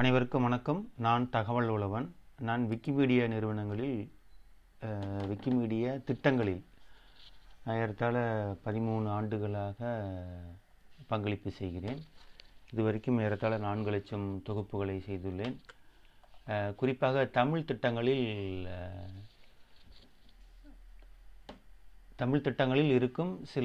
அனைவருக்கும் வணக்கம் நான் தகவல் உழவன் நான் விக்கிபீடியா நிறுவனங்களில் அஹ், விக்கிமீடியா திட்டங்களில் ஏறத்தாழ பதிமூணு ஆண்டுகளாக பங்களிப்பு செய்கிறேன் இதுவரைக்கும் ஏறத்தாழ நான்கு லட்சம் தொகுப்புகளை செய்துள்ளேன் அஹ், குறிப்பாக தமிழ் திட்டங்களில் அஹ், தமிழ் திட்டங்களில் இருக்கும் சில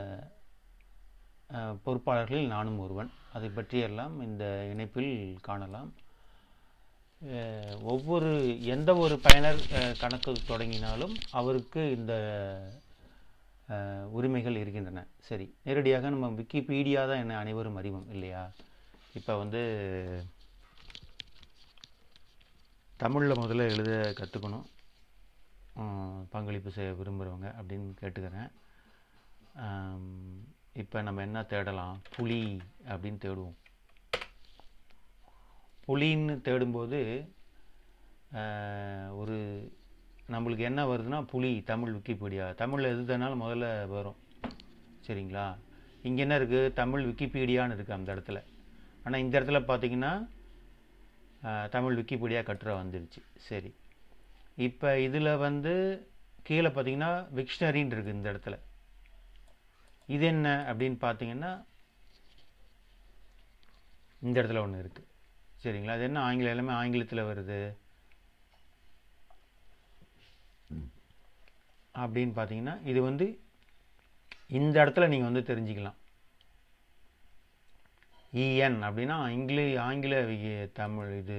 அஹ், பொறுப்பாளர்களில் நானும் ஒருவன் அதை பற்றியெல்லாம் இந்த இணைப்பில் காணலாம் அஹ், ஒவ்வொரு எந்த ஒரு பயனர் அஹ், கணக்கு தொடங்கினாலும் அவருக்கு இந்த அஹ், உரிமைகள் இருக்கின்றன சரி நேரடியாக நம்ம விக்கிபீடியா தான் என்ன அனைவரும் அறிவோம் இல்லையா இப்போ வந்து தமிழில் முதல்ல எழுத கற்றுக்கணும் பங்களிப்பு செய்ய விரும்புகிறவங்க அப்படின்னு கேட்டுக்கிறேன் இப்போ நம்ம என்ன தேடலாம் புலி அப்படின்னு தேடுவோம் புலின்னு தேடும்போது ஆஹ், ஒரு நம்மளுக்கு என்ன வருதுன்னா புலி தமிழ் விக்கிபீடியா தமிழில் எது தேடினாலும் முதல்ல வரும் சரிங்களா இங்கே என்ன இருக்குது தமிழ் விக்கிபீடியான்னு இருக்குது அந்த இடத்துல ஆனால் இந்த இடத்துல பார்த்தீங்கன்னா ஆஹ், தமிழ் விக்கிபீடியா கட்டுரை வந்துருச்சு சரி இப்போ இதில் வந்து கீழே பார்த்தீங்கன்னா விக்ஷனரின்னு இருக்குது இந்த இடத்துல இது என்ன அப்படின்னு பார்த்தீங்கன்னா இந்த இடத்துல ஒன்று இருக்குது சரிங்களா அது என்ன ஆங்கிலம் எல்லாமே ஆங்கிலத்தில் வருது அப்படின்னு பார்த்தீங்கன்னா இது வந்து இந்த இடத்துல நீங்கள் வந்து தெரிஞ்சுக்கலாம் இஎன் அப்படின்னா ஆங்கில ஆங்கில வி- தமிழ் இது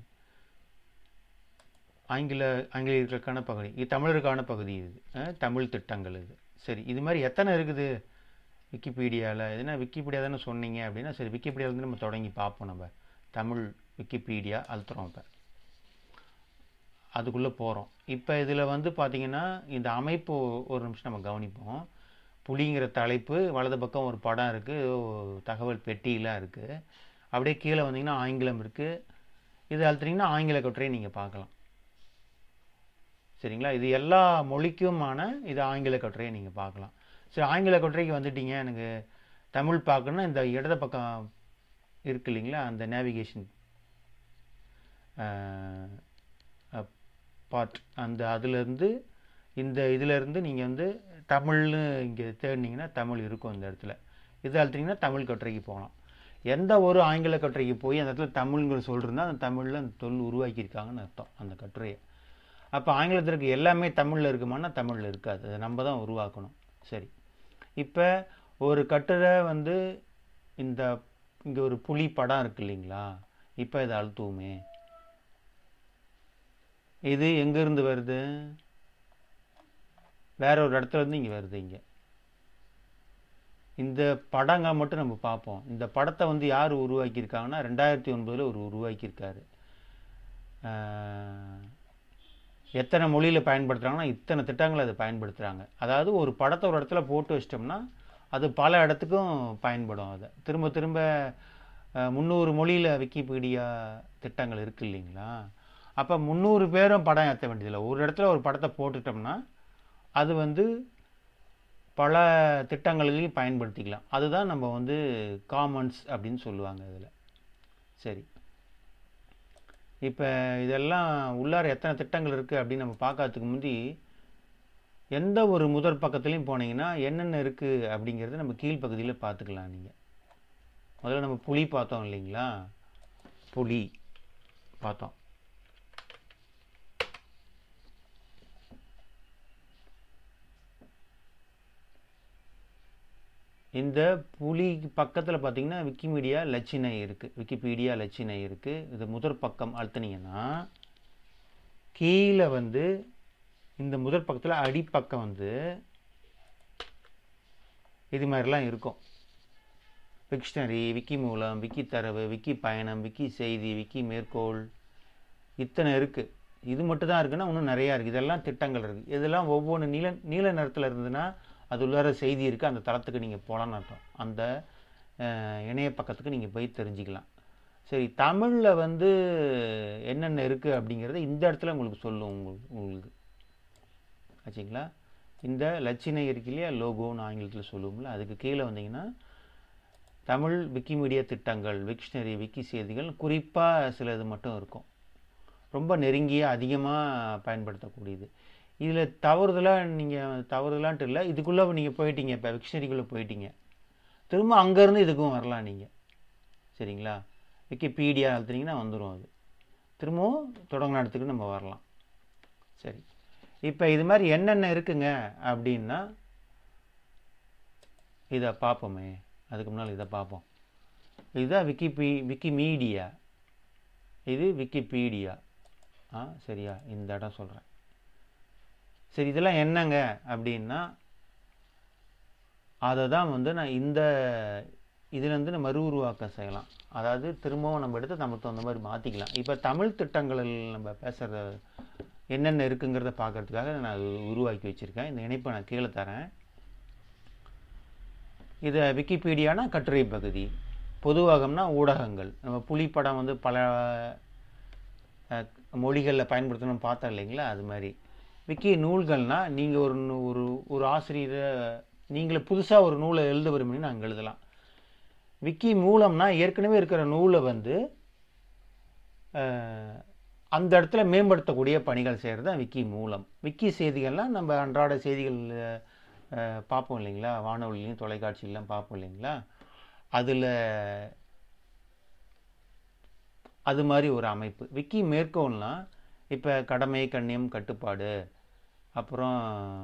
ஆங்கில ஆங்கிலேயர்களுக்கான பகுதி இது தமிழருக்கான பகுதி இது அஹ், தமிழ் திட்டங்கள் இது சரி இது மாதிரி எத்தனை இருக்குது விக்கிபீடியாவில் எதுனா விக்கிபீடியா தானே சொன்னீங்க அப்படின்னா சரி விக்கிபீடியாவிலேருந்து நம்ம தொடங்கி பார்ப்போம் நம்ம தமிழ் விக்கிபீடியா அழுத்துறோம் இப்போ அதுக்குள்ளே போகிறோம் இப்போ இதில் வந்து பார்த்திங்கன்னா இந்த அமைப்பு ஒரு நிமிஷம் நம்ம கவனிப்போம் புலிங்கிற தலைப்பு வலது பக்கம் ஒரு படம் இருக்குது தகவல் பெட்டியெலாம் இருக்குது அப்படியே கீழே வந்தீங்கன்னா ஆங்கிலம் இருக்குது இது அழுத்துனீங்கன்னா ஆங்கில கட்டுரையை நீங்கள் பார்க்கலாம் சரிங்களா இது எல்லா மொழிக்குமான இது ஆங்கில கட்டுரையை நீங்கள் பார்க்கலாம் சரி ஆங்கில கட்டுரைக்கு வந்துட்டீங்க எனக்கு தமிழ் பார்க்கணுன்னா இந்த இடது பக்கம் இருக்கு இல்லைங்களா அந்த நேவிகேஷன் பார்ட் அந்த அதுலேருந்து இந்த இதிலேருந்து நீங்கள் வந்து தமிழ்னு இங்கே தேடினீங்கன்னா தமிழ் இருக்கும் இந்த இடத்துல இது அழுத்தினீங்கன்னா தமிழ் கட்டுரைக்கு போகலாம் எந்த ஒரு ஆங்கில கட்டுரைக்கு போய் அந்த இடத்துல தமிழ்ங்கிற சொல்லிருந்தா அந்த தமிழில் அந்த தொல் உருவாக்கியிருக்காங்கன்னு அர்த்தம் அந்த கட்டுரையை அப்போ ஆங்கிலத்திற்கு எல்லாமே தமிழில் இருக்குமானா தமிழில் இருக்காது அதை நம்ம தான் உருவாக்கணும் சரி இப்போ ஒரு கட்டுரை வந்து இந்த இங்கே ஒரு புலி படம் இருக்கு இல்லைங்களா இப்போ இதை அழுத்துவோமே இது எங்கேருந்து வருது வேற ஒரு இடத்துல இருந்து இங்கே வருது இங்கே இந்த படங்க மட்டும் நம்ம பார்ப்போம் இந்த படத்தை வந்து யார் உருவாக்கியிருக்காங்கன்னா ரெண்டாயிரத்தி ஒன்பதில் ஒரு உருவாக்கியிருக்காரு ஆஹ், எத்தனை மொழியில் பயன்படுத்துகிறாங்கன்னா இத்தனை திட்டங்களை அதை பயன்படுத்துகிறாங்க அதாவது ஒரு படத்தை ஒரு இடத்துல போட்டு வச்சிட்டோம்னா அது பல இடத்துக்கும் பயன்படும் அதை திரும்ப திரும்ப அஹ், முந்நூறு மொழியில் விக்கிபீடியா திட்டங்கள் இருக்குது இல்லைங்களா அப்போ முந்நூறு பேரும் படம் ஏற்ற வேண்டியதில்லை ஒரு இடத்துல ஒரு படத்தை போட்டுட்டோம்னா அது வந்து பல திட்டங்களையும் பயன்படுத்திக்கலாம் அதுதான் நம்ம வந்து காமன்ஸ் அப்படின்னு சொல்லுவாங்க இதில் சரி இப்போ இதெல்லாம் உள்ளார எத்தனை திட்டங்கள் இருக்குது அப்படின்னு நம்ம பார்க்கறதுக்கு முந்தி எந்த ஒரு முதற் பக்கத்துலையும் போனீங்கன்னா என்னென்ன இருக்குது அப்படிங்கிறத நம்ம கீழ்ப்பகுதியில் பார்த்துக்கலாம் நீங்கள் முதல்ல நம்ம புலி பார்த்தோம் இல்லைங்களா புலி பார்த்தோம் இந்த புலி பக்கத்தில் பார்த்தீங்கன்னா விக்கிமீடியா லட்சினை இருக்குது விக்கிபீடியா லட்சினை இருக்குது இது முதற் பக்கம் அழுத்துனீங்கன்னா கீழே வந்து இந்த முதற் பக்கத்தில் அடிப்பக்கம் வந்து இது மாதிரிலாம் இருக்கும் விக்ஷனரி விக்கி மூலம் விக்கி தரவு விக்கி பயணம் விக்கி செய்தி விக்கி மேற்கோள் இத்தனை இருக்குது இது மட்டும் தான் இருக்குன்னா இன்னும் நிறையா இருக்குது இதெல்லாம் திட்டங்கள் இருக்குது இதெல்லாம் ஒவ்வொன்று நீல நீல நிறத்தில் இருந்ததுன்னா அது உள்ளார செய்தி இருக்குது அந்த தளத்துக்கு நீங்கள் போகலான்னு அர்த்தம் அந்த அஹ், இணைய பக்கத்துக்கு நீங்கள் போய் தெரிஞ்சுக்கலாம் சரி தமிழில் வந்து என்னென்ன இருக்குது அப்படிங்கிறத இந்த இடத்துல உங்களுக்கு சொல்லும் உங்களுக்கு உங்களுக்கு ஆச்சுங்களா இந்த லட்சினை இருக்கு இல்லையா லோகோன்னு ஆங்கிலத்தில் சொல்லுவோம்ல அதுக்கு கீழே வந்தீங்கன்னா தமிழ் விக்கிமீடியா திட்டங்கள் விக்ஷனரி விக்கி செய்திகள் குறிப்பாக சிலது மட்டும் இருக்கும் ரொம்ப நெருங்கிய அதிகமாக பயன்படுத்தக்கூடியது இதில் தவறுதலாக நீங்கள் தவறுதலான்ட்டு இல்லை இதுக்குள்ளே நீங்கள் போயிட்டீங்க இப்போ விக்ஷனரிக்குள்ளே போயிட்டீங்க திரும்ப அங்கேருந்து இதுக்கும் வரலாம் நீங்கள் சரிங்களா விக்கிபீடியா அழுத்துனீங்கன்னா வந்துடும் அது திரும்பவும் தொடங்கின இடத்துக்கு நம்ம வரலாம் சரி இப்போ இது மாதிரி என்னென்ன இருக்குங்க அப்படின்னா இதை பார்ப்போமே அதுக்கு முன்னால் இதை பார்ப்போம் இதுதான் விக்கிபீ விக்கிமீடியா இது விக்கிபீடியா ஆ சரியா இந்த இடம் சொல்கிறேன் சரி இதெல்லாம் என்னங்க அப்படின்னா அதை தான் வந்து நான் இந்த இதுலேருந்து நம்ம மறு உருவாக்கம் செய்யலாம் அதாவது திரும்பவும் நம்ம எடுத்து நமக்கு தகுந்த மாதிரி மாற்றிக்கலாம் இப்போ தமிழ் திட்டங்களில் நம்ம பேசுகிறத என்னென்ன இருக்குங்கிறத பார்க்கறதுக்காக நான் அது உருவாக்கி வச்சுருக்கேன் இந்த இணைப்பை நான் கீழே தரேன் இதை விக்கிபீடியானா கட்டுரை பகுதி பொதுவாகம்னா ஊடகங்கள் நம்ம புலிப்படம் வந்து பல அஹ், மொழிகளில் பயன்படுத்தணும்னு பார்த்தோம் இல்லைங்களா அது மாதிரி விக்கி நூல்கள்னால் நீங்கள் ஒரு நூ- ஒரு ஒரு ஆசிரியரை நீங்களே புதுசாக ஒரு நூலை எழுத விரும்பினீங்கன்னா அங்கே எழுதலாம் விக்கி மூலம்னா ஏற்கனவே இருக்கிற நூலை வந்து அஹ், அந்த இடத்துல மேம்படுத்தக்கூடிய பணிகள் செய்கிறது தான் விக்கி மூலம் விக்கி செய்திகள்லாம் நம்ம அன்றாட செய்திகள் அஹ், பார்ப்போம் இல்லைங்களா வானொலிலையும் தொலைக்காட்சியிலாம் பார்ப்போம் இல்லைங்களா அதில் அது மாதிரி ஒரு அமைப்பு விக்கி மேற்கோள்னா இப்போ கடமை கண்ணியம் கட்டுப்பாடு அப்புறம்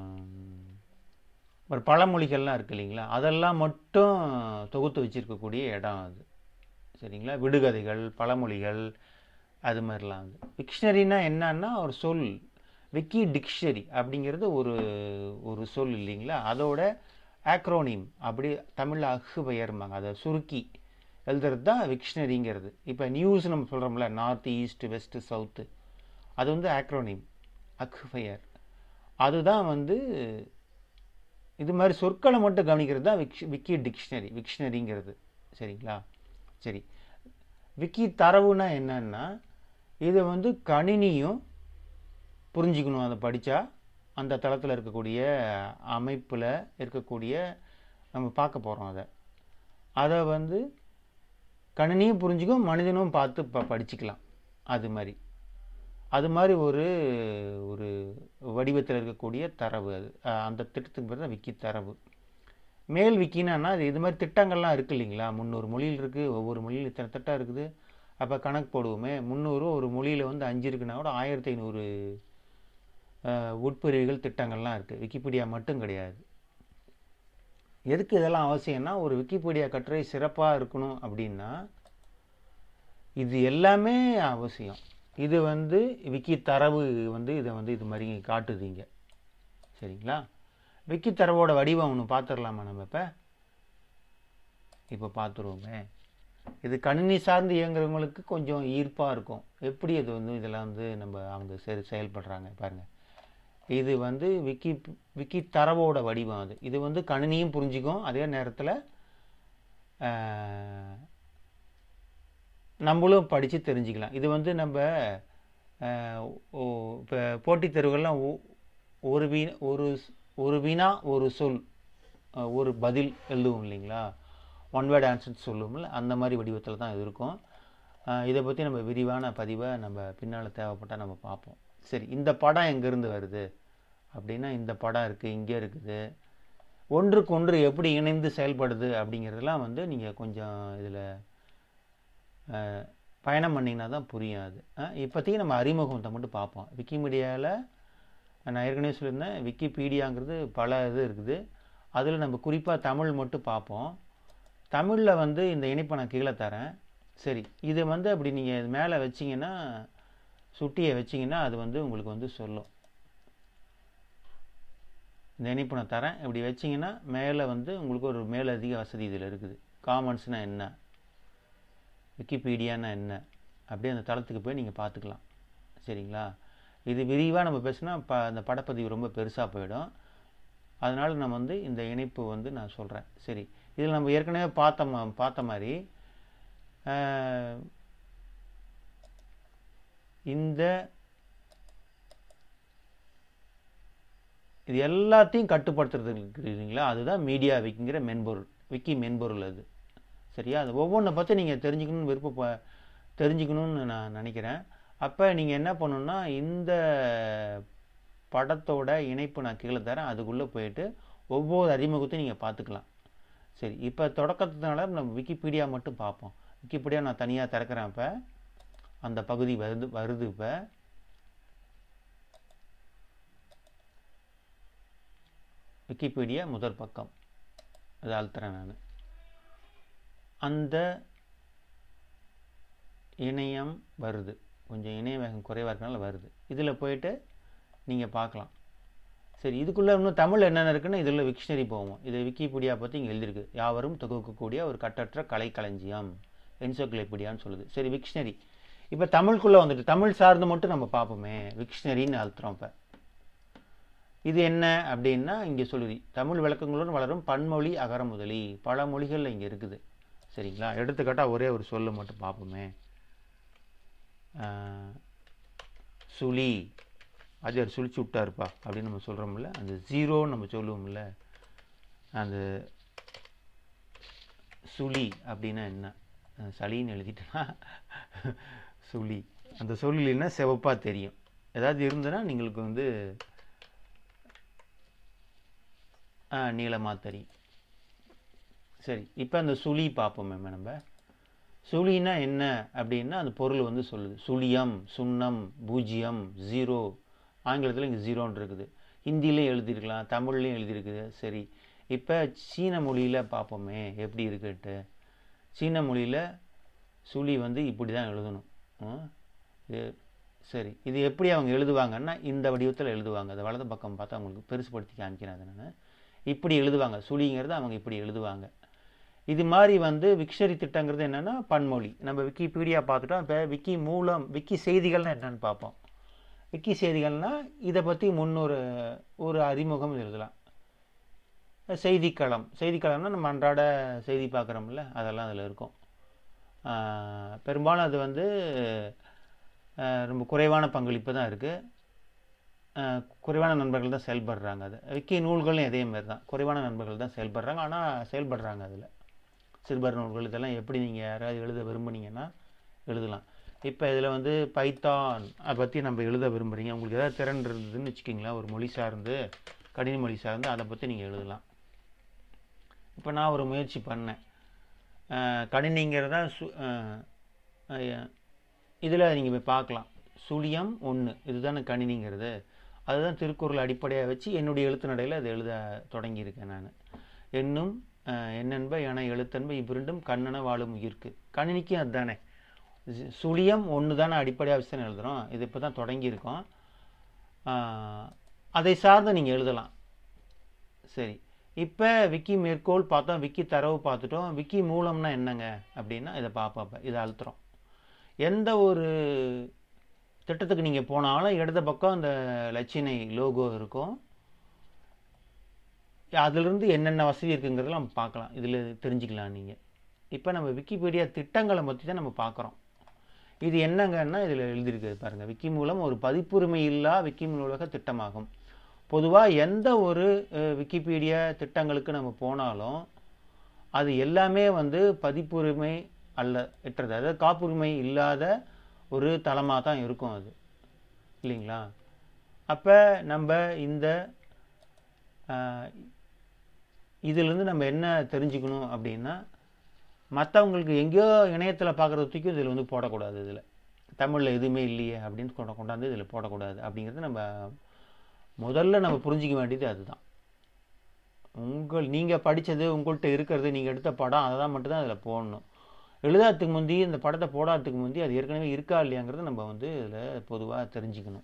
ஒரு பழமொழிகள்லாம் இருக்கு இல்லைங்களா அதெல்லாம் மட்டும் தொகுத்து வச்சிருக்கக்கூடிய இடம் அது சரிங்களா விடுகதைகள் பழமொழிகள் அது மாதிரிலாம் அது டிக்ஷனரினா என்னன்னா ஒரு சொல் விக்கி டிக்ஷனரி அப்படிங்கிறது ஒரு ஒரு சொல் இல்லைங்களா அதோட ஆக்ரோனிம் அப்படி தமிழில் அகு பெயர்மாங்க அதை சுருக்கி எழுதுறது தான் விக்ஷனரிங்கிறது இப்போ நியூஸ் நம்ம சொல்கிறோம்ல நார்த் ஈஸ்ட் வெஸ்ட் சவுத்து அது வந்து ஆக்ரோனிம் அக்ஃபயர் அதுதான் வந்து இது மாதிரி சொற்களை மட்டும் கவனிக்கிறது தான் விக்ஷ் விக்கி டிக்ஷனரி விக்ஷனரிங்கிறது சரிங்களா சரி விக்கி தரவுனா என்னன்னா இது வந்து கணினியும் புரிஞ்சுக்கணும் அதை படித்தா அந்த தளத்தில் இருக்கக்கூடிய அமைப்பில் இருக்கக்கூடிய நம்ம பார்க்க போகிறோம் அதை அதை வந்து கணினியும் புரிஞ்சுக்கும் மனிதனும் பார்த்து ப படிச்சுக்கலாம் அது மாதிரி அது மாதிரி ஒரு ஒரு வடிவத்தில் இருக்கக்கூடிய தரவு அது அஹ் அந்த திட்டத்துக்கு பேர் தான் விக்கி தரவு மேல் விக்கினா அது இது மாதிரி திட்டங்கள்லாம் இருக்குது இல்லைங்களா முந்நூறு மொழியில் இருக்குது ஒவ்வொரு மொழியில் இத்தனை திட்டம் இருக்குது அப்போ கணக்கு போடுவோமே முந்நூறு ஒரு மொழியில் வந்து அஞ்சு இருக்குன்னா கூட ஆயிரத்தி ஐநூறு உட்பிரிவுகள் திட்டங்கள்லாம் இருக்குது விக்கிபீடியா மட்டும் கிடையாது எதுக்கு இதெல்லாம் அவசியம்னா ஒரு விக்கிபீடியா கட்டுரை சிறப்பாக இருக்கணும் அப்படின்னா இது எல்லாமே அவசியம் இது வந்து விக்கி தரவு வந்து இதை வந்து இது மாதிரி காட்டுதீங்க சரிங்களா விக்கி தரவோட வடிவம் ஒன்று பார்த்துடலாமா நம்ம இப்போ இப்போ பார்த்துருவோமே இது கணினி சார்ந்து இயங்குறவங்களுக்கு கொஞ்சம் ஈர்ப்பாக இருக்கும் எப்படி இது வந்து இதெல்லாம் வந்து நம்ம அவங்க சரி செயல்படுறாங்க பாருங்கள் இது வந்து விக்கி விக்கி தரவோட வடிவம் அது இது வந்து கணினியும் புரிஞ்சுக்கும் அதே நேரத்தில் நம்மளும் படித்து தெரிஞ்சுக்கலாம் இது வந்து நம்ம இப்போ போட்டித் தேர்வுகள்லாம் ஒ- ஒரு வீ ஒரு ஸ்- ஒரு வினா ஒரு சொல் அஹ், ஒரு பதில் எழுதுவோம் இல்லைங்களா ஒன் வேர்ட் ஆன்சர் சொல்லுவோம்ல அந்த மாதிரி வடிவத்தில் தான் இது இருக்கும் அஹ், இதை பற்றி நம்ம விரிவான பதிவை நம்ம பின்னால் தேவைப்பட்டால் நம்ம பார்ப்போம் சரி இந்த படம் எங்கேருந்து வருது அப்படின்னா இந்த படம் இருக்குது இங்கே இருக்குது ஒன்றுக்கு ஒன்று எப்படி இணைந்து செயல்படுது அப்படிங்கிறதெல்லாம் வந்து நீங்கள் கொஞ்சம் இதில் பயணம் பண்ணிங்கன்னா தான் புரியும் அது அஹ், இப்போதைக்கு நம்ம அறிமுகத்தை மட்டும் பார்ப்போம் விக்கிமீடியாவில் நான் ஏற்கனவே சொல்லியிருந்தேன் விக்கிபீடியாங்கிறது பல இது இருக்குது அதில் நம்ம குறிப்பாக தமிழ் மட்டும் பார்ப்போம் தமிழில் வந்து இந்த இணைப்பை நான் கீழே தரேன் சரி இது வந்து அப்படி நீங்கள் இது மேலே வச்சிங்கன்னா சுட்டியை வச்சிங்கன்னா அது வந்து உங்களுக்கு வந்து சொல்லும் இந்த இணைப்பு நான் தரேன் இப்படி வச்சிங்கன்னா மேலே வந்து உங்களுக்கு ஒரு மேலதிக வசதி இதில் இருக்குது காமன்ஸ்னால் என்ன விக்கிபீடியானா என்ன அப்படியே அந்த தளத்துக்கு போய் நீங்கள் பார்த்துக்கலாம் சரிங்களா இது விரிவாக நம்ம பேசினா ப அந்த படப்பதிவு ரொம்ப பெருசாக போயிடும் அதனால் நம்ம வந்து இந்த இணைப்பு வந்து நான் சொல்கிறேன் சரி இதில் நம்ம ஏற்கனவே பார்த்த மா- பார்த்த மாதிரி ஆஹ், இந்த இது எல்லாத்தையும் கட்டுப்படுத்துறது இருக்கு இல்லைங்களா அதுதான் மீடியா விக்கிங்கிற மென்பொருள் விக்கி மென்பொருள் அது சரியா அது ஒவ்வொன்றை பற்றி நீங்கள் தெரிஞ்சுக்கணும்னு விருப்ப தெரிஞ்சுக்கணும்னு நான் நினைக்கிறேன் அப்போ நீங்கள் என்ன பண்ணணும்னா இந்த படத்தோட இணைப்பு நான் கீழே தரேன் அதுக்குள்ளே போயிட்டு ஒவ்வொரு அறிமுகத்தையும் நீங்கள் பார்த்துக்கலாம் சரி இப்போ தொடக்கத்தினால நம்ம விக்கிபீடியா மட்டும் பார்ப்போம் விக்கிபீடியா நான் தனியாக திறக்கிறேன் இப்போ அந்த பகுதி வருது வருது இப்போ விக்கிபீடியா முதற் பக்கம் அது அழுத்துறேன் நான் அந்த இணையம் வருது கொஞ்சம் இணைய வேகம் குறைவாக இருக்கனால வருது இதில் போயிட்டு நீங்கள் பார்க்கலாம் சரி இதுக்குள்ளே இன்னும் தமிழ் என்னென்ன இருக்குன்னு இதில் விக்ஷனரி போவோம் இது விக்கிபீடியா பற்றி இங்கே எழுதியிருக்கு யாவரும் தொகுக்கக்கூடிய ஒரு கட்டற்ற கலைக்களஞ்சியம் என்சோக்லேபீடியான்னு சொல்லுது சரி விக்ஷனரி இப்போ தமிழுக்குள்ளே வந்துட்டு தமிழ் சார்ந்து மட்டும் நம்ம பார்ப்போமே விக்ஷனரின்னு அழுத்துறோம் இப்போ இது என்ன அப்படின்னா இங்கே சொல்லுது தமிழ் விளக்கங்களுடன் வளரும் பன்மொழி அகரமுதலி பல மொழிகளில் இங்கே இருக்குது சரிங்களா எடுத்துக்காட்டால் ஒரே ஒரு சொல்லு மட்டும் பார்ப்போமே ஆஹ், சுழி அஜர் சுழிச்சு விட்டாருப்பா அப்படின்னு நம்ம சொல்கிறோம்ல அந்த ஜீரோன்னு நம்ம சொல்லுவோம்ல அந்த சுழி அப்படின்னா என்ன அஹ் சளின்னு எழுதிட்டேன்னா சுழி அந்த சொல்லினா சிவப்பாக தெரியும் ஏதாவது இருந்ததுன்னா நீங்களுக்கு வந்து நீளமாக தெரியும் சரி இப்போ அந்த சுழி பார்ப்போம் மேம் நம்ம சுழினா என்ன அப்படின்னா அந்த பொருள் வந்து சொல்லுது சுழியம் சுண்ணம் பூஜ்ஜியம் ஜீரோ ஆங்கிலத்தில் இங்கே ஜீரோன்னு இருக்குது ஹிந்திலையும் எழுதியிருக்கலாம் தமிழ்லையும் எழுதியிருக்குது சரி இப்போ சீன மொழியில் பார்ப்போமே எப்படி இருக்குன்ட்டு சீன மொழியில் சுழி வந்து இப்படி தான் எழுதணும் ம், இது சரி இது எப்படி அவங்க எழுதுவாங்கன்னா இந்த வடிவத்தில் எழுதுவாங்க அந்த வலது பக்கம் பார்த்தா அவங்களுக்கு பெருசுபடுத்தி காமிக்கிறேன் அதை நான் இப்படி எழுதுவாங்க சுழிங்கிறது அவங்க இப்படி எழுதுவாங்க இது மாதிரி வந்து விக்ஷரி திட்டங்கிறது என்னென்னா பன்மொழி நம்ம விக்கிபீடியா பார்த்துட்டோம் இப்போ விக்கி மூலம் விக்கி செய்திகள்னா என்னன்னு பார்ப்போம் விக்கி செய்திகள்னா இதை பற்றி முன்னொரு ஒரு அறிமுகம் எழுதலாம் செய்திக்களம் செய்திக்களம்னா நம்ம அன்றாட செய்தி பார்க்குறோம்ல அதெல்லாம் அதில் இருக்கும் ஆஹ் பெரும்பாலும் அது வந்து ஆஹ் ரொம்ப குறைவான பங்களிப்பு தான் இருக்குது குறைவான நண்பர்கள் தான் செயல்படுறாங்க அது விக்கி நூல்களும் இதே மாதிரி தான் குறைவான நண்பர்கள் தான் செயல்படுறாங்க ஆனால் செயல்படுறாங்க அதில் சிறுபர் நூல்கள் இதெல்லாம் எப்படி நீங்கள் யாராவது எழுத விரும்புனீங்கன்னா எழுதலாம் இப்போ இதில் வந்து பைத்தான் அதை பற்றி நம்ம எழுத விரும்புகிறீங்க உங்களுக்கு ஏதாவது திறன் இருந்ததுன்னு வச்சுக்கிங்களேன் ஒரு மொழி சார்ந்து கணினி மொழி சார்ந்து அதை பற்றி நீங்கள் எழுதலாம் இப்போ நான் ஒரு முயற்சி பண்ணேன் அஹ் கணினிங்கிறத சு இதில் நீங்கள் போய் பார்க்கலாம் சுழியம் ஒன்று இதுதானே கணினிங்கிறது அதுதான் திருக்குறள் அடிப்படையாக வச்சு என்னுடைய எழுத்து நடையில் அதை எழுத தொடங்கியிருக்கேன் நான் என்னும் அஹ், எண்ணென்ப என எழுத்தன்ப இவ்விரண்டும் கண்ணன வாழும் உயிர்க்கு கணினிக்கும் அதுதானே சு- சுழியம் ஒன்று தானே அடிப்படையாக வச்சு தானே எழுதுகிறோம் இது இப்போ தான் தொடங்கியிருக்கோம் அஹ், அதை சார்ந்து நீங்கள் எழுதலாம் சரி இப்போ விக்கி மேற்கோள் பார்த்தோம் விக்கி தரவு பார்த்துட்டோம் விக்கி மூலம்னா என்னங்க அப்படின்னா இதை பார்ப்போம் இப்போ இதை அழுத்துறோம் எந்த ஒரு திட்டத்துக்கு நீங்கள் போனாலும் இடது பக்கம் அந்த லட்சினை லோகோ இருக்கும் அதிலிருந்து என்னென்ன வசதி இருக்குங்கிறதெல்லாம் நம்ம பார்க்கலாம் இதில் தெரிஞ்சுக்கலாம் நீங்கள் இப்போ நம்ம விக்கிபீடியா திட்டங்களை பற்றி தான் நம்ம பார்க்குறோம் இது என்னங்கன்னா இதில் எழுதியிருக்கு பாருங்கள் விக்கி மூலம் ஒரு பதிப்புரிமை இல்லா விக்கி நூலக திட்டமாகும் பொதுவாக எந்த ஒரு அஹ், விக்கிபீடியா திட்டங்களுக்கு நம்ம போனாலும் அது எல்லாமே வந்து பதிப்புரிமை அல்ல எற்றது அதாவது காப்புரிமை இல்லாத ஒரு தளமாக தான் இருக்கும் அது இல்லைங்களா அப்போ நம்ம இந்த ஆஹ், இதிலிருந்து நம்ம என்ன தெரிஞ்சுக்கணும் அப்படின்னா மற்றவங்களுக்கு எங்கேயோ இணையத்தில் பார்க்குறத தூக்கி இதில் வந்து போடக்கூடாது இதில் தமிழில் எதுவுமே இல்லையே அப்படின்னு கொண்ட கொண்டாந்து இதில் போடக்கூடாது அப்படிங்கிறது நம்ம முதல்ல நம்ம புரிஞ்சிக்க வேண்டியது அதுதான் உங்கள் நீங்கள் படித்தது உங்கள்கிட்ட இருக்கிறது நீங்கள் எடுத்த படம் அதை தான் மட்டும்தான் அதில் போடணும் எழுதாததுக்கு முந்தி இந்த படத்தை போடாததுக்கு முந்தி அது ஏற்கனவே இருக்கா இல்லையாங்கிறத நம்ம வந்து இதில் பொதுவாக தெரிஞ்சுக்கணும்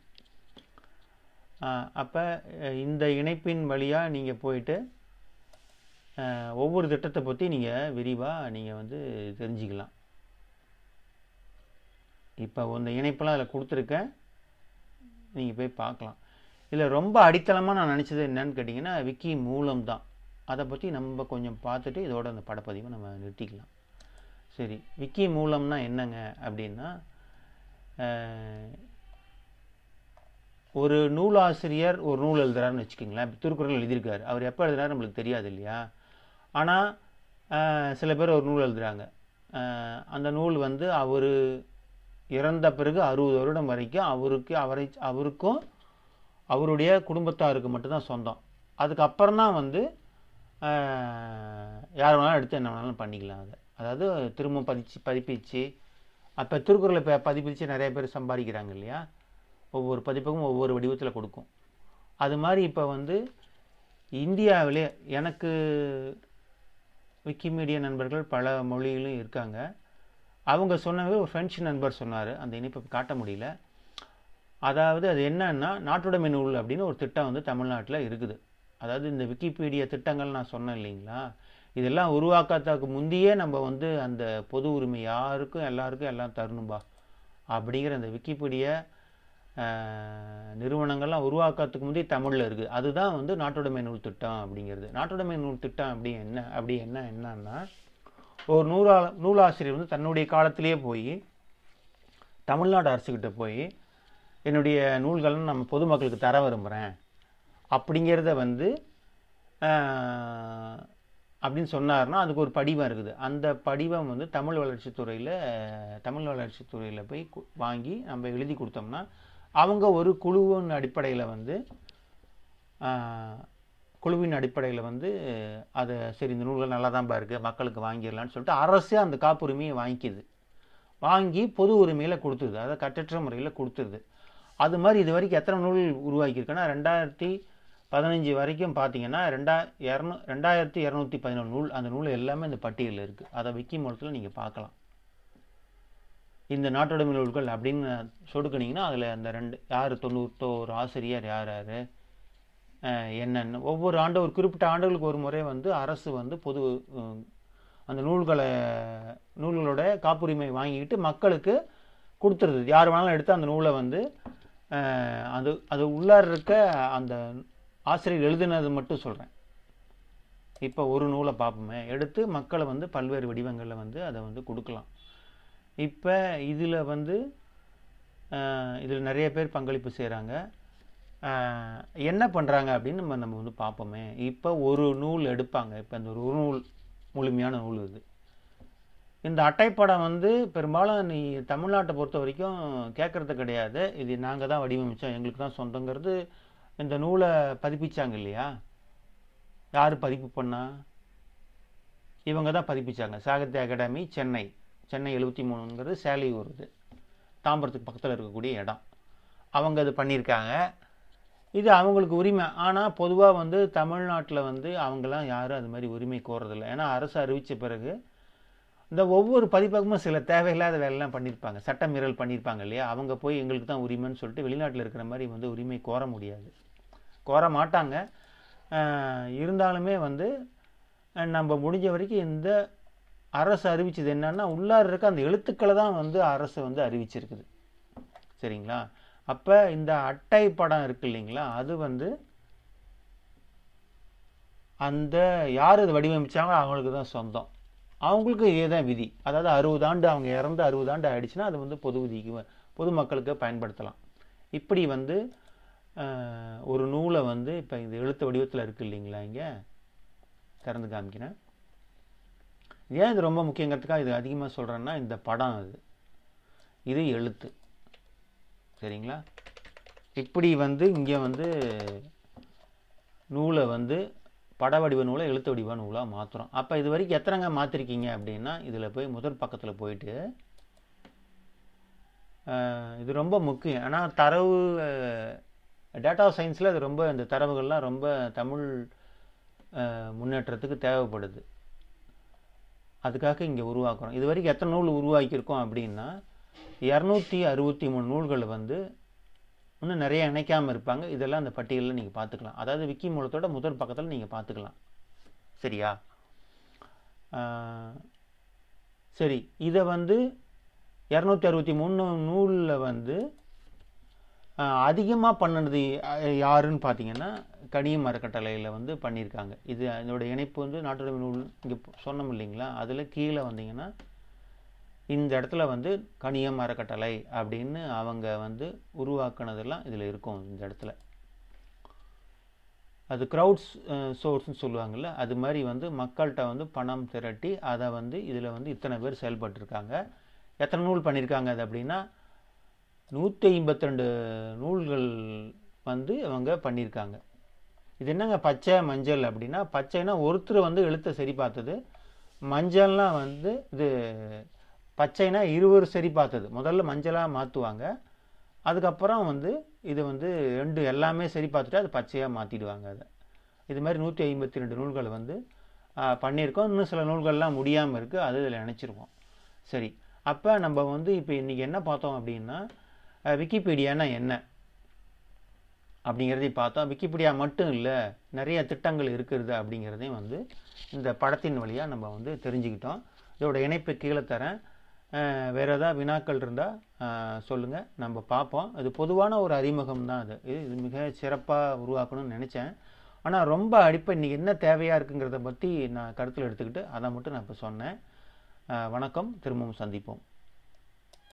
அப்போ இந்த இணைப்பின் வழியாக நீங்கள் போயிட்டு அஹ், ஒவ்வொரு திட்டத்தை பற்றி நீங்கள் விரிவாக நீங்கள் வந்து தெரிஞ்சுக்கலாம் இப்போ இந்த இணைப்பெல்லாம் அதில் கொடுத்துருக்கேன் நீங்கள் போய் பார்க்கலாம் இதில் ரொம்ப அடித்தளமாக நான் நினச்சது என்னன்னு கேட்டிங்கன்னா விக்கி மூலம் தான் அதை பற்றி நம்ம கொஞ்சம் பார்த்துட்டு இதோட அந்த படப்பதிவை நம்ம நிறுத்திக்கலாம் சரி விக்கி மூலம்னா என்னங்க அப்படின்னா அஹ், ஒரு நூலாசிரியர் ஒரு நூல் எழுதுறாருன்னு வச்சுக்கோங்களேன் இப்ப திருக்குறள் எழுதியிருக்காரு அவர் எப்போ எழுதுறாரு நம்மளுக்கு தெரியாது இல்லையா ஆனால் ஆஹ் சில பேர் ஒரு நூல் எழுதுகிறாங்க அந்த நூல் வந்து அவர் இறந்த பிறகு அறுபது வருடம் வரைக்கும் அவருக்கு அவரை அவருக்கும் அவருடைய குடும்பத்தாருக்கு மட்டும்தான் சொந்தம் அதுக்கப்புறம் தான் வந்து ஆஹ் யார் வேணாலும் எடுத்து என்ன வேணாலும் பண்ணிக்கலாம் அதை அதாவது திரும்ப பதிச்சு பதிப்பிச்சு அப்போ திருக்குறளை இப்போ பதிப்பிச்சு நிறைய பேர் சம்பாதிக்கிறாங்க இல்லையா ஒவ்வொரு பதிப்புக்கும் ஒவ்வொரு வடிவத்தில் கொடுக்கும் அது மாதிரி இப்போ வந்து இந்தியாவிலே எனக்கு விக்கிமீடியா நண்பர்கள் பல மொழியிலும் இருக்காங்க அவங்க சொன்னவே ஒரு ஃப்ரெஞ்சு நண்பர் சொன்னார் அந்த இணைப்பை காட்ட முடியல அதாவது அது என்னன்னா நாட்டுடைமை நூல் அப்படின்னு ஒரு திட்டம் வந்து தமிழ்நாட்டில் இருக்குது அதாவது இந்த விக்கிபீடியா திட்டங்கள் நான் சொன்னேன் இல்லைங்களா இதெல்லாம் உருவாக்கத்துக்கு முந்தையே நம்ம வந்து அந்த பொது உரிமை யாருக்கும் எல்லாருக்கும் எல்லாம் தரணும்பா அப்படிங்கிற அந்த விக்கிபீடியா ஆஹ், நிறுவனங்கள்லாம் உருவாக்கத்துக்கு முந்தைய தமிழில் இருக்குது அதுதான் வந்து நாட்டுடைமை நூல் திட்டம் அப்படிங்கிறது நாட்டுடைமை நூல் திட்டம் அப்படி என்ன அப்படி என்ன என்னன்னா ஒரு நூலா நூலாசிரியர் வந்து தன்னுடைய காலத்திலேயே போய் தமிழ்நாடு அரசுக்கிட்ட போய் என்னுடைய நூல்களை நம்ம பொதுமக்களுக்கு தர விரும்புகிறேன் அப்படிங்கிறத வந்து ஆஹ், அப்படின்னு சொன்னார்னா அதுக்கு ஒரு படிவம் இருக்குது அந்த படிவம் வந்து தமிழ் வளர்ச்சித்துறையில் தமிழ் வளர்ச்சித்துறையில் போய் கு- வாங்கி நம்ம எழுதி கொடுத்தோம்னா அவங்க ஒரு குழுவின் அடிப்படையில் வந்து ஆஹ், குழுவின் அடிப்படையில் வந்து அதை சரி இந்த நூல்கள் நல்லா தான்ப்பா இருக்குது மக்களுக்கு வாங்கிடலான்னு சொல்லிட்டு அரசே அந்த காப்புரிமையை வாங்கிக்குது வாங்கி பொது உரிமையில் கொடுத்துருது அதை கட்டற்ற முறையில் கொடுத்துருது அது மாதிரி இது வரைக்கும் எத்தனை நூல் உருவாக்கியிருக்குன்னா ரெண்டாயிரத்தி பதினஞ்சு வரைக்கும் பார்த்தீங்கன்னா ரெண்டா இரநூ ரெண்டாயிரத்தி இரநூத்தி பதினொன்று நூல் அந்த நூல் எல்லாமே இந்த பட்டியலில் இருக்குது அதை விக்கி மூலத்தில் நீங்கள் பார்க்கலாம் இந்த நாட்டுடைமை நூல்கள் அப்படின்னு சொடுக்குனீங்கன்னா அதில் அந்த ரெண்டு யார் தொண்ணூத்தோரு ஆசிரியர் யார் யார் அஹ் என்னென்ன ஒவ்வொரு ஆண்டு ஒரு குறிப்பிட்ட ஆண்டுகளுக்கு ஒரு முறை வந்து அரசு வந்து பொது உம், அந்த நூல்களை நூல்களோட காப்புரிமை வாங்கிக்கிட்டு மக்களுக்கு கொடுத்துருது யார் வேணாலும் எடுத்து அந்த நூலை வந்து அஹ், அது அது உள்ளார இருக்க அந்த ஆசிரியர் எழுதினது மட்டும் சொல்கிறேன் இப்போ ஒரு நூலை பார்ப்போமே எடுத்து மக்களை வந்து பல்வேறு வடிவங்களில் வந்து அதை வந்து கொடுக்கலாம் இப்போ இதில் வந்து இதில் நிறைய பேர் பங்களிப்பு செய்கிறாங்க என்ன பண்ணுறாங்க அப்படின்னு நம்ம நம்ம வந்து பார்ப்போமே இப்போ ஒரு நூல் எடுப்பாங்க இப்போ இந்த ஒரு நூல் முழுமையான நூல் இது இந்த அட்டைப்படம் வந்து பெரும்பாலும் நீ தமிழ்நாட்டை பொறுத்த வரைக்கும் கேட்குறது கிடையாது இது நாங்கள் தான் வடிவமைச்சோம் எங்களுக்கு தான் சொந்தங்கிறது இந்த நூலை பதிப்பிச்சாங்க இல்லையா யார் பதிப்பு பண்ணா இவங்க தான் பதிப்பிச்சாங்க சாகித்ய அகாடமி சென்னை சென்னை எழுபத்தி மூணுங்கிறது சேலையூர் இது தாம்பரத்துக்கு பக்கத்தில் இருக்கக்கூடிய இடம் அவங்க அது பண்ணியிருக்காங்க இது அவங்களுக்கு உரிமை ஆனால் பொதுவாக வந்து தமிழ்நாட்டில் வந்து அவங்கெல்லாம் யாரும் அது மாதிரி உரிமை கோரதில்லை ஏன்னா அரசு அறிவித்த பிறகு இந்த ஒவ்வொரு பதிப்பகமும் சில தேவையில்லாத வேலைலாம் பண்ணியிருப்பாங்க சட்ட மீறல் பண்ணியிருப்பாங்க இல்லையா அவங்க போய் எங்களுக்கு தான் உரிமைன்னு சொல்லிட்டு வெளிநாட்டில் இருக்கிற மாதிரி வந்து உரிமை கோர முடியாது கோர மாட்டாங்க ஆஹ் இருந்தாலுமே வந்து அஹ் நம்ம முடிஞ்ச வரைக்கும் இந்த அரசு அறிவிச்சது என்னன்னா உள்ளார இருக்க அந்த எழுத்துக்களை தான் வந்து அரசு வந்து அறிவிச்சிருக்குது சரிங்களா அப்போ இந்த அட்டை படம் இருக்கு இல்லைங்களா அது வந்து அந்த யார் இது வடிவமைச்சாங்களோ அவங்களுக்கு தான் சொந்தம் அவங்களுக்கு இதுதான் விதி அதாவது அறுபது ஆண்டு அவங்க இறந்து அறுபது ஆண்டு ஆயிடுச்சுன்னா அது வந்து பொது விதிக்கு பொதுமக்களுக்கு பயன்படுத்தலாம் இப்படி வந்து ஆஹ், ஒரு நூலை வந்து இப்போ இது எழுத்து வடிவத்தில் இருக்கு இல்லைங்களா இங்கே திறந்து காமிக்கிறேன் ஏன் இது ரொம்ப முக்கியங்கிறதுக்காக இது அதிகமாக சொல்கிறேன்னா இந்த படம் அது இது எழுத்து சரிங்களா இப்படி வந்து இங்கே வந்து நூலை வந்து பட வடிவ நூலை எழுத்து வடிவ நூலாக மாற்றுறோம் அப்போ இது வரைக்கும் எத்தனைங்க மாற்றிருக்கீங்க அப்படின்னா இதில் போய் முதல் பக்கத்தில் போயிட்டு அஹ், இது ரொம்ப முக்கியம் ஏன்னா தரவு டேட்டா சயின்ஸில் அது ரொம்ப இந்த தரவுகள்லாம் ரொம்ப தமிழ் அஹ், முன்னேற்றத்துக்கு தேவைப்படுது அதுக்காக இங்கே உருவாக்குறோம் இது வரைக்கும் எத்தனை நூல் உருவாக்கியிருக்கோம் அப்படின்னா இரநூத்தி அறுபத்தி மூணு நூல்கள் வந்து இன்னும் நிறைய இணைக்காமல் இருப்பாங்க இதெல்லாம் அந்த பட்டியலில் நீங்கள் பார்த்துக்கலாம் அதாவது விக்கி மூலத்தோட முதல் பக்கத்தில் நீங்கள் பார்த்துக்கலாம் சரியா ஆஹ், சரி இதை வந்து இரநூத்தி அறுபத்தி மூணு நூலில் வந்து அதிகமாக பண்ணது யா- யாருன்னு பார்த்தீங்கன்னா கனியம் அறக்கட்டளையில் வந்து பண்ணியிருக்காங்க இது இதோட இணைப்பு வந்து நாட்டுடைமை நூல் இங்கே சொன்னோம் இல்லைங்களா அதில் கீழே வந்தீங்கன்னா இந்த இடத்துல வந்து கனியம் அறக்கட்டளை அப்படின்னு அவங்க வந்து உருவாக்குனதெல்லாம் இதில் இருக்கும் இந்த இடத்துல அது க்ரௌட்ஸ் சோர்ஸ்னு சொல்லுவாங்கள்ல அது மாதிரி வந்து மக்கள்கிட்ட வந்து பணம் திரட்டி அதை வந்து இதில் வந்து இத்தனை பேர் செயல்பட்டிருக்காங்க எத்தனை நூல் பண்ணியிருக்காங்க அது அப்படின்னா நூற்றி ஐம்பத்தி ரெண்டு நூல்கள் வந்து அவங்க பண்ணியிருக்காங்க இது என்னங்க பச்சை மஞ்சள் அப்படின்னா பச்சைனா ஒருத்தர் வந்து எழுத்தை சரி பார்த்தது மஞ்சள்னா வந்து இது பச்சைனா இருவர் சரி பார்த்தது முதல்ல மஞ்சளாக மாற்றுவாங்க அதுக்கப்புறம் வந்து இது வந்து ரெண்டு எல்லாமே சரி பார்த்துட்டு அது பச்சையாக மாற்றிடுவாங்க அதை இது மாதிரி நூற்றி ஐம்பத்தி ரெண்டு நூல்கள் வந்து ஆ, பண்ணியிருக்கோம் இன்னும் சில நூல்கள்லாம் முடியாமல் இருக்குது அது இதில் நினச்சிருக்கோம் சரி அப்போ நம்ம வந்து இப்போ இன்றைக்கி என்ன பார்த்தோம் அப்படின்னா அஹ், விக்கிபீடியானா என்ன அப்படிங்கிறதையும் பார்த்தோம் விக்கிபீடியா மட்டும் இல்லை நிறைய திட்டங்கள் இருக்கிறது அப்படிங்கிறதையும் வந்து இந்த படத்தின் வழியாக நம்ம வந்து தெரிஞ்சுக்கிட்டோம் இதோட இணைப்பு கீழே தரேன் அஹ், வேற ஏதாவது வினாக்கள் இருந்தால் சொல்லுங்கள் நம்ம பார்ப்போம் இது பொதுவான ஒரு அறிமுகம் தான் அது இது இது மிக சிறப்பாக உருவாக்கணும்னு நினச்சேன் ஆனால் ரொம்ப அடிப்படை இன்றைக்கி என்ன தேவையாக இருக்குங்கிறத பற்றி நான் கருத்தில் எடுத்துக்கிட்டு அதை மட்டும் நான் இப்போ சொன்னேன் அஹ், வணக்கம் திரும்பவும் சந்திப்போம்